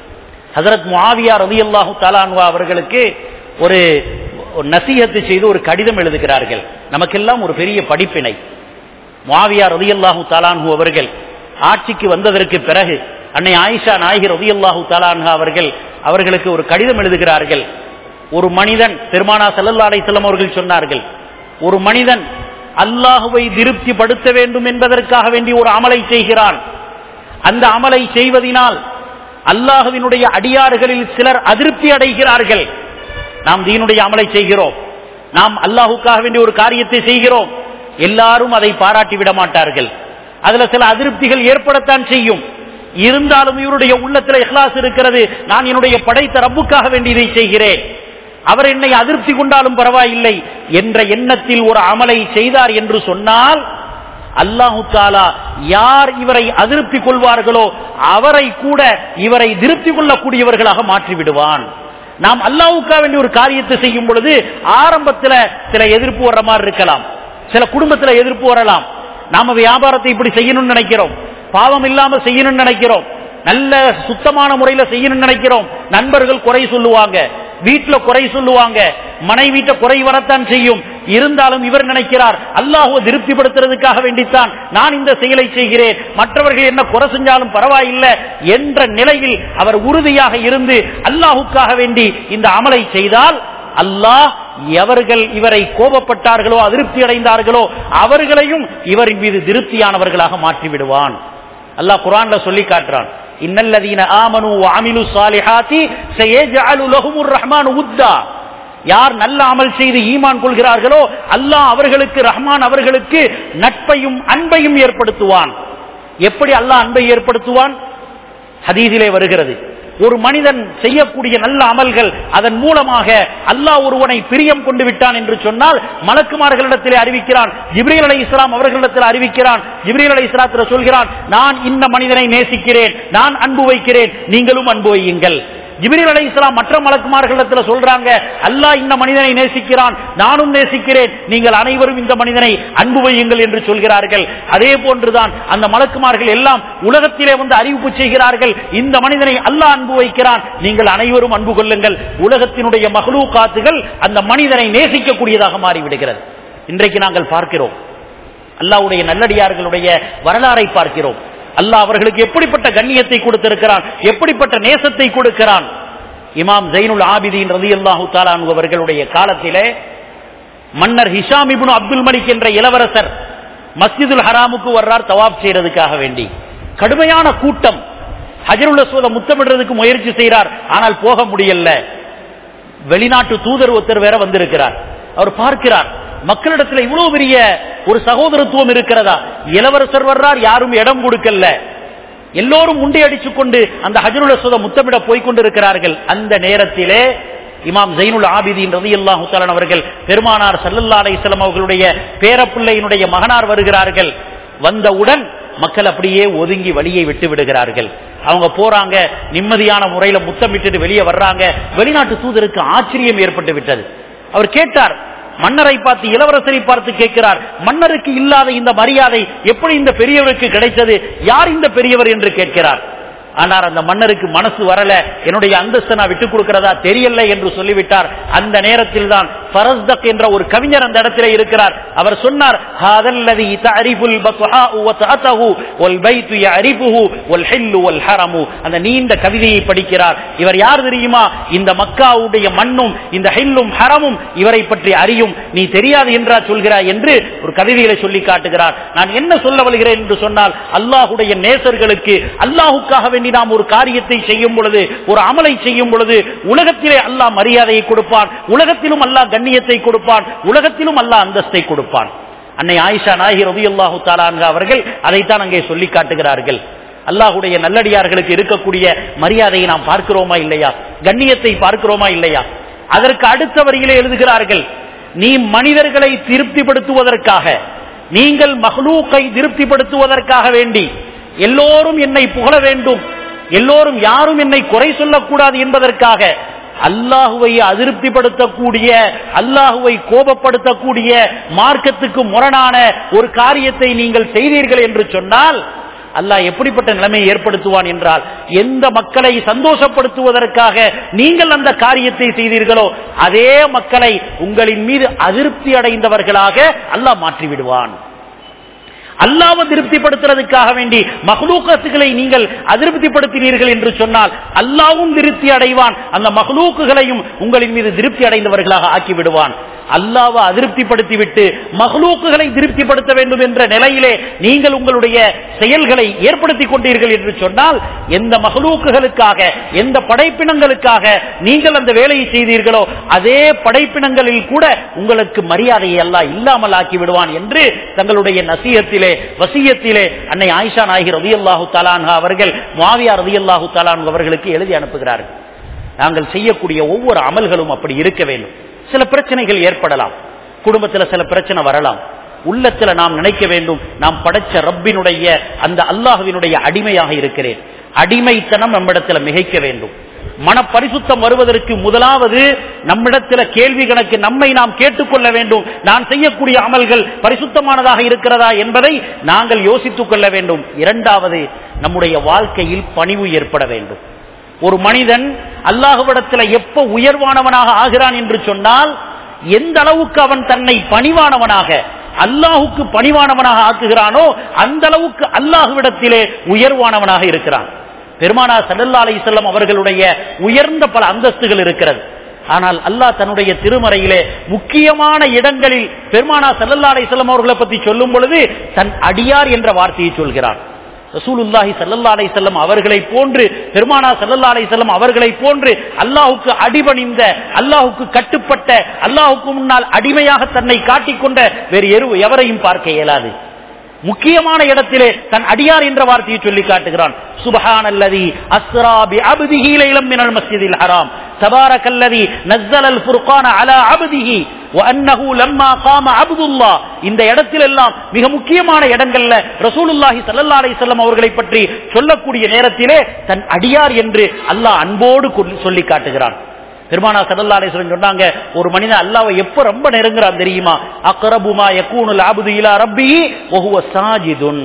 ஹசரத் முஆவியா ரதி அல்லாஹு தாலான்ஹா அவர்களுக்கு ஒரு நசீகத்து செய்து ஒரு கடிதம் எழுதுகிறார்கள் நமக்கெல்லாம் ஒரு பெரிய படிப்பினை முஆவியா ரதி அல்லாஹு தாலான்ஹு அவர்கள் ஆட்சிக்கு வந்ததற்கு பிறகு அன்னை ஆயிஷா நாயகி ரதி அல்லாஹு தாலான்ஹா அவர்கள் அவர்களுக்கு ஒரு கடிதம் எழுதுகிறார்கள் ஒரு மனிதன் பெருமானா சல்லல்லா அலைஹிஸ்ஸலாம் அவர்கள் சொன்னார்கள் ஒரு மனிதன் அல்லாஹுவை திருப்திப்படுத்த வேண்டும் என்பதற்காக வேண்டி ஒரு அமலை செய்கிறான் அந்த அமலை செய்வதனால் அல்லாஹுவினுடைய அடியார்களில் சிலர் அதிருப்தி அடைகிறார்கள் நாம் தீனுடைய அமலை செய்கிறோம் நாம் அல்லாஹுக்காக வேண்டிய ஒரு காரியத்தை செய்கிறோம் எல்லாரும் அதை பாராட்டி விட மாட்டார்கள் அதுல சில அதிருப்திகள் ஏற்படத்தான் செய்யும் இருந்தாலும் இவருடைய உள்ளத்தில் இஹ்லாஸ் இருக்கிறது நான் என்னுடைய படைத்த ரப்புக்காக வேண்டி இதை செய்கிறேன் அவர் என்னை அதிருப்தி கொண்டாலும் பரவாயில்லை என்ற எண்ணத்தில் ஒரு அமலை செய்தார் என்று சொன்னால் அல்லாஹு தாலா யார் இவரை அதிருப்தி கொள்வார்களோ அவரை கூட இவரை திருப்தி கொள்ளக்கூடியவர்களாக மாற்றி விடுவான் நாம் அல்லாவுக்கா வேண்டிய ஒரு காரியத்தை செய்யும் பொழுது ஆரம்பத்துல சில எதிர்ப்பு வர்ற மாதிரி இருக்கலாம் சில குடும்பத்துல எதிர்ப்பு வரலாம் நாம வியாபாரத்தை இப்படி செய்யணும்னு நினைக்கிறோம் பாவம் இல்லாம செய்யணும்னு நினைக்கிறோம் நல்ல சுத்தமான முறையில செய்யணும்னு நினைக்கிறோம் நண்பர்கள் குறை சொல்லுவாங்க வீட்டுல குறை சொல்லுவாங்க மனைவீட்ட குறை வரத்தான் செய்யும் இருந்தாலும் இவர் நினைக்கிறார் அல்லாஹுவை திருப்திப்படுத்துறதுக்காக வேண்டித்தான் நான் இந்த செயலை செய்கிறேன் மற்றவர்கள் என்ன குறை செஞ்சாலும் பரவாயில்லை என்ற நிலையில் அவர் உறுதியாக இருந்து அல்லாஹுக்காக வேண்டி இந்த அமலை செய்தால் அல்லாஹ் எவர்கள் இவரை கோபப்பட்டார்களோ அதிருப்தி அடைந்தார்களோ அவர்களையும் இவரின் மீது திருப்தியானவர்களாக மாற்றி விடுவான் அல்லாஹ் குரான்ல சொல்லி காட்டுறான் இன்னல்லதீன ஆமனு அமிலு சாலிஹாத்தி சயஜஅலு லஹுமுர் ரஹ்மான் உத்தா யார் நல்ல அமல் செய்து ஈமான் கொள்கிறார்களோ அல்லாஹ் அவர்களுக்கு ரஹ்மான் அவர்களுக்கு நட்பையும் அன்பையும் ஏற்படுத்துவான் எப்படி அல்லாஹ் அன்பை ஏற்படுத்துவான் ஹதீதிலே வருகிறது ஒரு மனிதன் செய்யக்கூடிய நல்ல அமல்கள் அதன் மூலமாக அல்லாஹ் ஒருவனை பிரியம் கொண்டு விட்டான் என்று சொன்னால் மலக்குமார்களிடத்திலே அறிவிக்கிறான் ஜிப்ரீல் அலை இஸ்லாம் அவர்களிடத்தில் அறிவிக்கிறான் ஜிப்ரீல் அலை இஸ்லாத்தில் சொல்கிறான் நான் இந்த மனிதனை நேசிக்கிறேன் நான் அன்பு வைக்கிறேன் நீங்களும் அன்பு வையுங்கள் ஜிபிரில் அலை இஸ்லாம் மற்ற மலக்குமார்களிடத்தில் சொல்றாங்க அல்லாஹ் இந்த மனிதனை நேசிக்கிறான் நானும் நேசிக்கிறேன் நீங்கள் அனைவரும் இந்த மனிதனை அன்பு வையுங்கள் என்று சொல்கிறார்கள் அதே போன்றுதான் அந்த மலக்குமார்கள் எல்லாம் உலகத்திலே வந்து அறிவிப்பு செய்கிறார்கள் இந்த மனிதனை அல்லாஹ் அன்பு வைக்கிறான் நீங்கள் அனைவரும் அன்பு கொள்ளுங்கள் உலகத்தினுடைய மகளூ காத்துகள் அந்த மனிதனை நேசிக்கக்கூடியதாக மாறிவிடுகிறது இன்றைக்கு நாங்கள் பார்க்கிறோம் அல்லாவுடைய நல்லடியார்களுடைய வரலாறை பார்க்கிறோம் அல்லாஹ் அவர்களுக்கு எப்படிப்பட்ட கண்ணியத்தை கொடுத்திருக்கிறான் எப்படிப்பட்ட நேசத்தை கொடுக்கிறான் இமாம் ஜெயினுல் ஆபிதீன் ரதி அல்லாஹு தாலான் அவர்களுடைய காலத்திலே மன்னர் ஹிஷாம் இப்னு அப்துல் மலிக் என்ற இளவரசர் மஸ்ஜிதுல் ஹராமுக்கு வர்றார் தவாப் செய்யறதுக்காக வேண்டி கடுமையான கூட்டம் ஹஜருல்ல சோத முத்தமிடுறதுக்கு முயற்சி செய்கிறார் ஆனால் போக முடியல வெளிநாட்டு தூதர் ஒருத்தர் வேற வந்திருக்கிறார் அவர் பார்க்கிறார் மக்களிடத்தில் இவ்வளவு பெரிய ஒரு சகோதரத்துவம் இருக்கிறதா இளவரசர் வர்றார் யாரும் இடம் கொடுக்கல எல்லோரும் முண்டி அடிச்சு கொண்டு அந்த ஹஜருல் அஸ்வத முத்தமிட போய்கொண்டிருக்கிறார்கள் அந்த நேரத்திலே இமாம் ஜெயினுல் ஆபிதீன் ரதி அல்லாஹு அவர்கள் பெருமானார் சல்லல்லா அலிஸ்லாம் அவர்களுடைய பேரப்பிள்ளையினுடைய மகனார் வருகிறார்கள் வந்தவுடன் மக்கள் அப்படியே ஒதுங்கி வழியை விட்டு விடுகிறார்கள் அவங்க போறாங்க நிம்மதியான முறையில முத்தமிட்டு வெளியே வர்றாங்க வெளிநாட்டு தூதருக்கு ஆச்சரியம் ஏற்பட்டு விட்டது அவர் கேட்டார் மன்னரை பார்த்து இளவரசரை பார்த்து கேட்கிறார் மன்னருக்கு இல்லாத இந்த மரியாதை எப்படி இந்த பெரியவருக்கு கிடைத்தது யார் இந்த பெரியவர் என்று கேட்கிறார் ஆனால் அந்த மன்னருக்கு மனசு வரல என்னுடைய அந்தஸ்தை நான் விட்டுக் கொடுக்கிறதா தெரியல என்று சொல்லிவிட்டார் அந்த நேரத்தில் தான் பரஸ்தக் என்ற ஒரு கவிஞர் அந்த இடத்திலே இருக்கிறார் அவர் சொன்னார் அந்த நீண்ட கவிதையை படிக்கிறார் இவர் யார் தெரியுமா இந்த மக்காவுடைய மண்ணும் இந்த ஹெல்லும் ஹரமும் இவரை பற்றி அறியும் நீ தெரியாது என்றா சொல்கிறாய் என்று ஒரு கவிதைகளை சொல்லி காட்டுகிறார் நான் என்ன சொல்ல வருகிறேன் என்று சொன்னால் அல்லாஹுடைய நேசர்களுக்கு அல்லாஹுக்காக வேண்டி நாம் ஒரு காரியத்தை செய்யும் பொழுது ஒரு அமலை செய்யும் பொழுது உலகத்திலே அல்லாஹ் மரியாதையை கொடுப்பான் உலகத்திலும் அல்லாஹ் கண்ணியத்தை கொடுப்பான் உலகத்திலும் அல்லாஹ் அந்தஸ்தை கொடுப்பான் அன்னை ஆயிஷா நாயகி ரவி அல்லாஹு தாலாங்க அவர்கள் அதைத்தான் அங்கே சொல்லி காட்டுகிறார்கள் அல்லாஹுடைய நல்லடியார்களுக்கு இருக்கக்கூடிய மரியாதையை நாம் பார்க்கிறோமா இல்லையா கண்ணியத்தை பார்க்கிறோமா இல்லையா அதற்கு அடுத்த வரியிலே எழுதுகிறார்கள் நீ மனிதர்களை திருப்திப்படுத்துவதற்காக நீங்கள் மஹ்லூக்கை திருப்திப்படுத்துவதற்காக வேண்டி எல்லோரும் என்னை புகழ வேண்டும் எல்லோரும் யாரும் என்னை குறை சொல்லக்கூடாது என்பதற்காக அல்லாஹுவை அதிருப்திப்படுத்தக்கூடிய அல்லாஹுவை கோபப்படுத்தக்கூடிய மார்க்கத்துக்கு முரணான ஒரு காரியத்தை நீங்கள் செய்தீர்கள் என்று சொன்னால் அல்லாஹ் எப்படிப்பட்ட நிலைமையை ஏற்படுத்துவான் என்றால் எந்த மக்களை சந்தோஷப்படுத்துவதற்காக நீங்கள் அந்த காரியத்தை செய்தீர்களோ அதே மக்களை உங்களின் மீது அதிருப்தி அடைந்தவர்களாக அல்லாஹ் மாற்றிவிடுவான் அல்லாவை திருப்திப்படுத்துறதுக்காக வேண்டி மகளூக்கத்துகளை நீங்கள் அதிருப்திப்படுத்தினீர்கள் என்று சொன்னால் அல்லாவும் திருப்தி அடைவான் அந்த மகளூக்குகளையும் உங்களின் மீது திருப்தி அடைந்தவர்களாக ஆக்கி விடுவான் அல்லாவை அதிருப்திப்படுத்தி விட்டு மகளூக்குகளை திருப்திப்படுத்த வேண்டும் என்ற நிலையிலே நீங்கள் உங்களுடைய செயல்களை ஏற்படுத்தி கொண்டீர்கள் என்று சொன்னால் எந்த மகளூக்குகளுக்காக எந்த படைப்பினங்களுக்காக நீங்கள் அந்த வேலையை செய்தீர்களோ அதே படைப்பினங்களில் கூட உங்களுக்கு மரியாதையை எல்லாம் இல்லாமல் ஆக்கி விடுவான் என்று தங்களுடைய நசீகத்திலே வசியத்திலே அன்னை ஆயிஷா நாயகி ரவி அல்லாஹு தலான் அவர்கள் மாவியா ரவி அல்லாஹு தலான் அவர்களுக்கு எழுதி அனுப்புகிறார்கள் நாங்கள் செய்யக்கூடிய ஒவ்வொரு அமல்களும் அப்படி இருக்க வேண்டும் சில பிரச்சனைகள் ஏற்படலாம் குடும்பத்துல சில பிரச்சனை வரலாம் உள்ளத்துல நாம் நினைக்க வேண்டும் நாம் படைச்ச ரப்பினுடைய அந்த அல்லாஹுவினுடைய அடிமையாக இருக்கிறேன் அடிமைத்தனம் நம்மிடத்துல மிகைக்க வேண்டும் மன பரிசுத்தம் வருவதற்கு முதலாவது நம்மிடத்துல கேள்வி கணக்கு நம்மை நாம் கேட்டுக்கொள்ள வேண்டும் நான் செய்யக்கூடிய அமல்கள் பரிசுத்தமானதாக இருக்கிறதா என்பதை நாங்கள் யோசித்துக் கொள்ள வேண்டும் இரண்டாவது நம்முடைய வாழ்க்கையில் பணிவு ஏற்பட வேண்டும் ஒரு மனிதன் அல்லாஹுவிடத்துல எப்ப உயர்வானவனாக ஆகிறான் என்று சொன்னால் எந்த அளவுக்கு அவன் தன்னை பணிவானவனாக அல்லாஹுக்கு பணிவானவனாக ஆக்குகிறானோ அந்த அளவுக்கு அல்லாஹுவிடத்திலே உயர்வானவனாக இருக்கிறான் பெருமானா சல்லல்லா அலி செல்லம் அவர்களுடைய உயர்ந்த பல அந்தஸ்துகள் இருக்கிறது ஆனால் அல்லாஹ் தன்னுடைய திருமறையிலே முக்கியமான இடங்களில் பெருமானா சல்லல்லா அலி செல்லம் அவர்களை பற்றி சொல்லும் பொழுது தன் அடியார் என்ற வார்த்தையை சொல்கிறான் ரசூலுல்லாஹி சல்லல்லா அலை செல்லம் அவர்களை போன்று பெருமானா சல்லல்லா அலை செல்லம் அவர்களை போன்று அல்லாஹுக்கு அடிபணிந்த அல்லாஹுக்கு கட்டுப்பட்ட அல்லாஹுக்கு முன்னால் அடிமையாக தன்னை காட்டிக்கொண்ட வேறு எரு எவரையும் பார்க்க இயலாது முக்கியமான இடத்திலே தன் அடியார் என்ற வார்த்தையை சொல்லி காட்டுகிறான் சுபஹான் அல்லதி அஸ்ராபி அபுதிஹி லைலம் மினல் மஸ்ஜிதில் ஹராம் தபாரக் அல்லதி நஸ்ஸலல் ஃபுர்கான அலா அபுதிஹி وأنه لما قام عبد الله இந்த இடத்தில் எல்லாம் மிக முக்கியமான இடங்கள்ல ரசூலுல்லாஹி ஸல்லல்லாஹு அலைஹி வஸல்லம் அவர்களை பற்றி சொல்லக்கூடிய நேரத்திலே தன் அடியார் என்று அல்லாஹ் அன்போடு சொல்லி காட்டுகிறான் பெருமானா சல்லா அலிஸ்வரன் சொன்னாங்க ஒரு மனிதன் அல்லாவை எப்ப ரொம்ப நெருங்குறான் தெரியுமா அக்கரபுமா யக்கூனுல் அபுது இலா ரப்பி ஒஹுவ சாஜிதுன்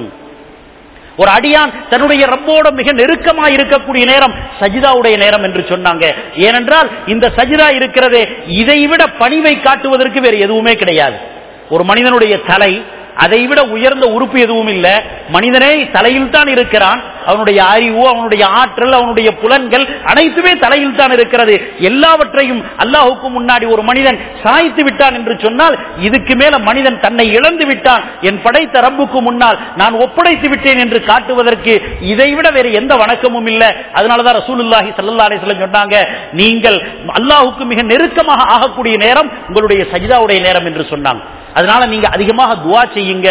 ஒரு அடியான் தன்னுடைய ரப்போட மிக நெருக்கமா இருக்கக்கூடிய நேரம் சஜிதாவுடைய நேரம் என்று சொன்னாங்க ஏனென்றால் இந்த சஜிதா இருக்கிறதே இதைவிட பணிவை காட்டுவதற்கு வேறு எதுவுமே கிடையாது ஒரு மனிதனுடைய தலை அதைவிட உயர்ந்த உறுப்பு எதுவும் இல்ல மனிதனே தலையில் தான் இருக்கிறான் அவனுடைய அறிவு அவனுடைய ஆற்றல் அவனுடைய புலன்கள் அனைத்துமே தலையில் தான் இருக்கிறது எல்லாவற்றையும் அல்லாஹுக்கு முன்னாடி ஒரு மனிதன் சாய்த்து விட்டான் என்று சொன்னால் இதுக்கு மேல மனிதன் தன்னை இழந்து விட்டான் என் படைத்த ரப்புக்கு முன்னால் நான் ஒப்படைத்து விட்டேன் என்று காட்டுவதற்கு இதைவிட வேறு எந்த வணக்கமும் இல்லை அதனாலதான் ரசூலுல்லாஹி சல்லா அலிஸ்லம் சொன்னாங்க நீங்கள் அல்லாஹுக்கு மிக நெருக்கமாக ஆகக்கூடிய நேரம் உங்களுடைய சஜிதாவுடைய நேரம் என்று சொன்னாங்க அதனால நீங்க அதிகமாக துவா செய்யுங்க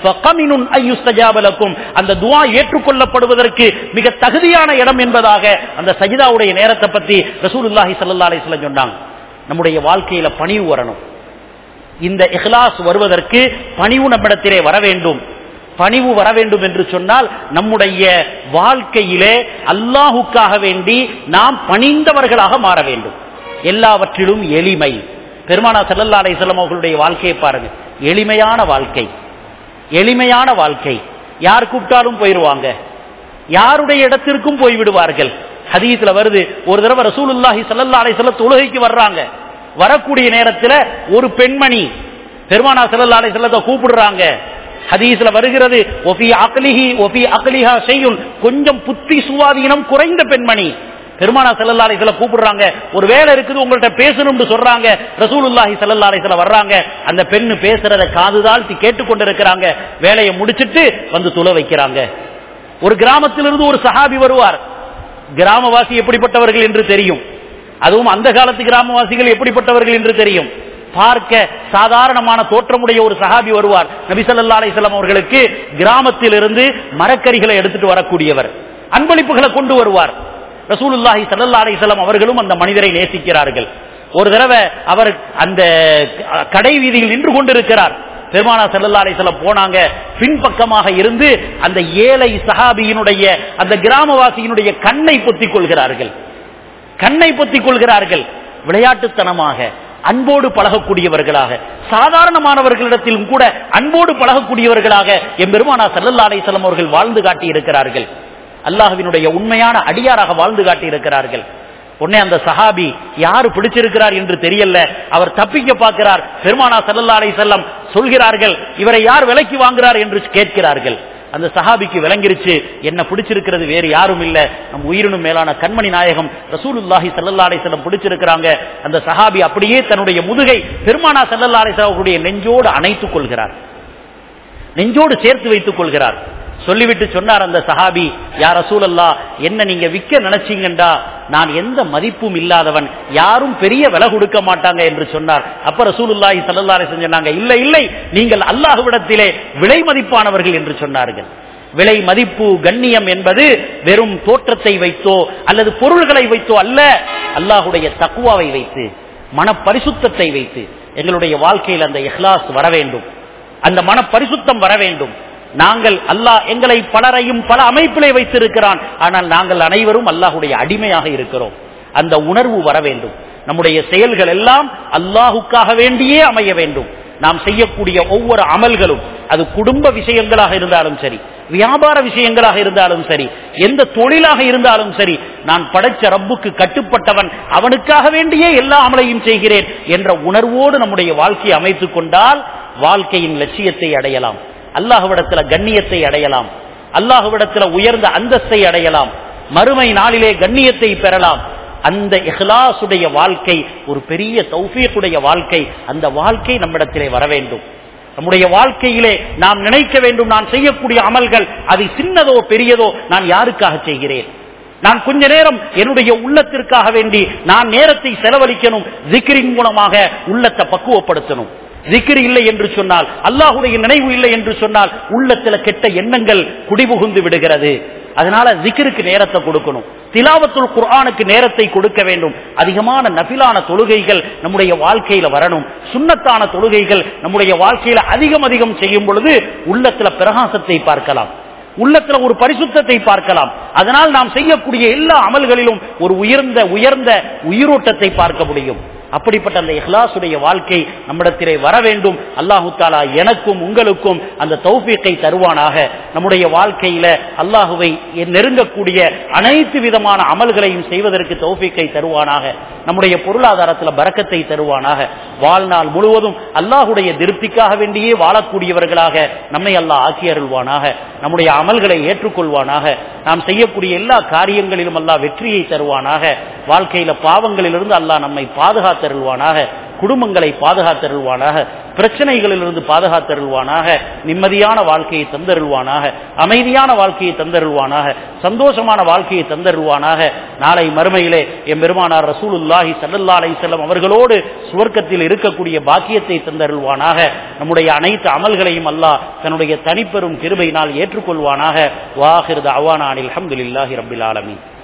அந்த துவா ஏற்றுக்கொள்ளப்படுவதற்கு மிக தகுதியான இடம் என்பதாக அந்த சஜிதாவுடைய நேரத்தை பத்தி ரசூலுல்லாஹி சல்லா அலிஸ்லாம் சொன்னாங்க நம்முடைய வாழ்க்கையில பணிவு வரணும் இந்த இஹ்லாஸ் வருவதற்கு பணிவு நம்மிடத்திலே வர வேண்டும் பணிவு வர வேண்டும் என்று சொன்னால் நம்முடைய வாழ்க்கையிலே அல்லாஹுக்காக வேண்டி நாம் பணிந்தவர்களாக மாற வேண்டும் எல்லாவற்றிலும் எளிமை பெருமானா சல்லல்லா அலிசல்லம் அவர்களுடைய வாழ்க்கையை பாருங்க எளிமையான வாழ்க்கை எளிமையான வாழ்க்கை யார் கூப்பிட்டாலும் போயிருவாங்க யாருடைய இடத்திற்கும் போய் விடுவார்கள் ஹதீஸ்ல வருது ஒரு தடவை ரசூலுல்லாஹி சல்லல்லா அலிசல்ல தொழுகைக்கு வர்றாங்க வரக்கூடிய நேரத்தில் ஒரு பெண்மணி பெருமானா சல்லல்லா அலிசல்லத்தை கூப்பிடுறாங்க ஹதீஸ்ல வருகிறது ஒபி அகலிஹி ஒபி அகலிஹா செய்யும் கொஞ்சம் புத்தி சுவாதீனம் குறைந்த பெண்மணி பெருமானா செல்லல்லா அலிசல கூப்பிடுறாங்க ஒரு வேலை இருக்குது உங்கள்ட்ட பேசணும்னு சொல்றாங்க ரசூலுல்லாஹி சல்லல்லா அலிசல வர்றாங்க அந்த பெண்ணு பேசுறத காது தாழ்த்தி கேட்டுக்கொண்டு இருக்கிறாங்க வேலையை முடிச்சிட்டு வந்து துள வைக்கிறாங்க ஒரு கிராமத்திலிருந்து ஒரு சஹாபி வருவார் கிராமவாசி எப்படிப்பட்டவர்கள் என்று தெரியும் அதுவும் அந்த காலத்து கிராமவாசிகள் எப்படிப்பட்டவர்கள் என்று தெரியும் பார்க்க சாதாரணமான தோற்றமுடைய ஒரு சஹாபி வருவார் நபிசல்லா அலிஸ்லாம் அவர்களுக்கு கிராமத்திலிருந்து மரக்கறிகளை எடுத்துட்டு வரக்கூடியவர் அன்பளிப்புகளை கொண்டு வருவார் ரசூலுல்லாஹி சல்லா அலிசல்லாம் அவர்களும் அந்த மனிதரை நேசிக்கிறார்கள் ஒரு தடவை அவர் அந்த கடை வீதியில் நின்று கொண்டிருக்கிறார் பெருமானா சல்லா அலிசல்லாம் போனாங்க பின்பக்கமாக இருந்து அந்த ஏழை சஹாபியினுடைய அந்த கிராமவாசியினுடைய கண்ணை பொத்திக் கொள்கிறார்கள் கண்ணை பொத்திக் கொள்கிறார்கள் விளையாட்டுத்தனமாக அன்போடு பழகக்கூடியவர்களாக சாதாரணமானவர்களிடத்திலும் கூட அன்போடு பழகக்கூடியவர்களாக என் பெருமானா சல்லல்லா அலிசல்லாம் அவர்கள் வாழ்ந்து காட்டி இருக்கிறார்கள் அல்லாஹுவினுடைய உண்மையான அடியாராக வாழ்ந்து காட்டி இருக்கிறார்கள் உடனே அந்த சஹாபி யாரு பிடிச்சிருக்கிறார் என்று தெரியல அவர் தப்பிக்க பார்க்கிறார் பெருமானா சல்லல்லா அலை செல்லம் சொல்கிறார்கள் இவரை யார் விலைக்கு வாங்குறார் என்று கேட்கிறார்கள் அந்த சஹாபிக்கு விளங்கிருச்சு என்ன பிடிச்சிருக்கிறது வேறு யாரும் இல்ல நம் உயிரினும் மேலான கண்மணி நாயகம் ரசூலுல்லாஹி சல்லல்லா அலை செல்லம் பிடிச்சிருக்கிறாங்க அந்த சஹாபி அப்படியே தன்னுடைய முதுகை பெருமானா சல்லல்லா அலை அவர்களுடைய நெஞ்சோடு அணைத்துக் கொள்கிறார் நெஞ்சோடு சேர்த்து வைத்துக் கொள்கிறார் சொல்லிவிட்டு சொன்னார் அந்த சஹாபி யார் ரசூலல்லா என்ன நீங்க விற்க நினைச்சீங்கண்டா நான் எந்த மதிப்பும் இல்லாதவன் யாரும் பெரிய விலை கொடுக்க மாட்டாங்க என்று சொன்னார் அப்ப ரசூலுல்லாஹி சல்லல்லாஹு சொன்னாங்க இல்லை இல்லை நீங்கள் அல்லாஹ்விடத்திலே விலை மதிப்பானவர்கள் என்று சொன்னார்கள் விலை மதிப்பு கண்ணியம் என்பது வெறும் தோற்றத்தை வைத்தோ அல்லது பொருள்களை வைத்தோ அல்ல அல்லாஹுடைய தக்குவாவை வைத்து மன பரிசுத்தத்தை வைத்து எங்களுடைய வாழ்க்கையில் அந்த இஹ்லாஸ் வர வேண்டும் அந்த மன பரிசுத்தம் வர வேண்டும் நாங்கள் அல்லாஹ் எங்களை பலரையும் பல அமைப்பிலே வைத்திருக்கிறான் ஆனால் நாங்கள் அனைவரும் அல்லாஹுடைய அடிமையாக இருக்கிறோம் அந்த உணர்வு வர வேண்டும் நம்முடைய செயல்கள் எல்லாம் அல்லாஹுக்காக வேண்டியே அமைய வேண்டும் நாம் செய்யக்கூடிய ஒவ்வொரு அமல்களும் அது குடும்ப விஷயங்களாக இருந்தாலும் சரி வியாபார விஷயங்களாக இருந்தாலும் சரி எந்த தொழிலாக இருந்தாலும் சரி நான் படைச்ச ரப்புக்கு கட்டுப்பட்டவன் அவனுக்காக வேண்டியே எல்லா அமலையும் செய்கிறேன் என்ற உணர்வோடு நம்முடைய வாழ்க்கையை அமைத்துக் கொண்டால் வாழ்க்கையின் லட்சியத்தை அடையலாம் அல்லாஹுவிடத்துல கண்ணியத்தை அடையலாம் அல்லாஹுவிடத்துல உயர்ந்த அந்தஸ்தை அடையலாம் மறுமை நாளிலே கண்ணியத்தை பெறலாம் அந்த இஹ்லாசுடைய வாழ்க்கை ஒரு பெரிய தௌஃபீக்குடைய வாழ்க்கை அந்த வாழ்க்கை நம்மிடத்திலே வர வேண்டும் நம்முடைய வாழ்க்கையிலே நாம் நினைக்க வேண்டும் நான் செய்யக்கூடிய அமல்கள் அது சின்னதோ பெரியதோ நான் யாருக்காக செய்கிறேன் நான் கொஞ்ச நேரம் என்னுடைய உள்ளத்திற்காக வேண்டி நான் நேரத்தை செலவழிக்கணும் ஜிக்ரின் மூலமாக உள்ளத்தை பக்குவப்படுத்தணும் ஜிக்ரி இல்லை என்று சொன்னால் அல்லாஹுடைய நினைவு இல்லை என்று சொன்னால் உள்ளத்துல கெட்ட எண்ணங்கள் குடிபுகுந்து விடுகிறது அதனால ஜிக்கிருக்கு நேரத்தை கொடுக்கணும் திலாவத்துல் குர்ஆனுக்கு நேரத்தை கொடுக்க வேண்டும் அதிகமான நபிலான தொழுகைகள் நம்முடைய வாழ்க்கையில வரணும் சுண்ணத்தான தொழுகைகள் நம்முடைய வாழ்க்கையில அதிகம் அதிகம் செய்யும் பொழுது உள்ளத்துல பிரகாசத்தை பார்க்கலாம் உள்ளத்துல ஒரு பரிசுத்தத்தை பார்க்கலாம் அதனால் நாம் செய்யக்கூடிய எல்லா அமல்களிலும் ஒரு உயர்ந்த உயர்ந்த உயிரோட்டத்தை பார்க்க முடியும் அப்படிப்பட்ட அந்த இஹ்லாசுடைய வாழ்க்கை நம்மிடத்திலே வர வேண்டும் அல்லாஹு தாலா எனக்கும் உங்களுக்கும் அந்த தௌஃபீக்கை தருவானாக நம்முடைய வாழ்க்கையில அல்லாஹுவை நெருங்கக்கூடிய அனைத்து விதமான அமல்களையும் செய்வதற்கு தௌஃபீக்கை தருவானாக நம்முடைய பொருளாதாரத்தில் பறக்கத்தை தருவானாக வாழ்நாள் முழுவதும் அல்லாஹுடைய திருப்திக்காக வேண்டியே வாழக்கூடியவர்களாக நம்மை அல்லாஹ் ஆக்கி அருள்வானாக நம்முடைய அமல்களை ஏற்றுக்கொள்வானாக நாம் செய்யக்கூடிய எல்லா காரியங்களிலும் அல்லாஹ் வெற்றியை தருவானாக வாழ்க்கையில பாவங்களிலிருந்து அல்லாஹ் நம்மை பாதுகாத்தருள்வானாக குடும்பங்களை பாதுகாத்தருள்வானாக பிரச்சனைகளிலிருந்து பாதுகாத்தருள்வானாக நிம்மதியான வாழ்க்கையை தந்தருள்வானாக அமைதியான வாழ்க்கையை தந்தருள்வானாக சந்தோஷமான வாழ்க்கையை தந்தருள்வானாக நாளை மறுமையிலே எம் பெருமானார் ரசூலுல்லாஹி சல்லல்லா அலைஹிஸ்ஸலாம் அவர்களோடு சுவர்க்கத்தில் இருக்கக்கூடிய பாக்கியத்தை தந்தருள்வானாக நம்முடைய அனைத்து அமல்களையும் அல்லாஹ் தன்னுடைய தனிப்பெரும் கிருபையினால் ஏற்றுக்கொள்வானாக வாஹிர் அவானானில் அல்ஹம்துலில்லாஹி ரப்பில் ஆலமீன்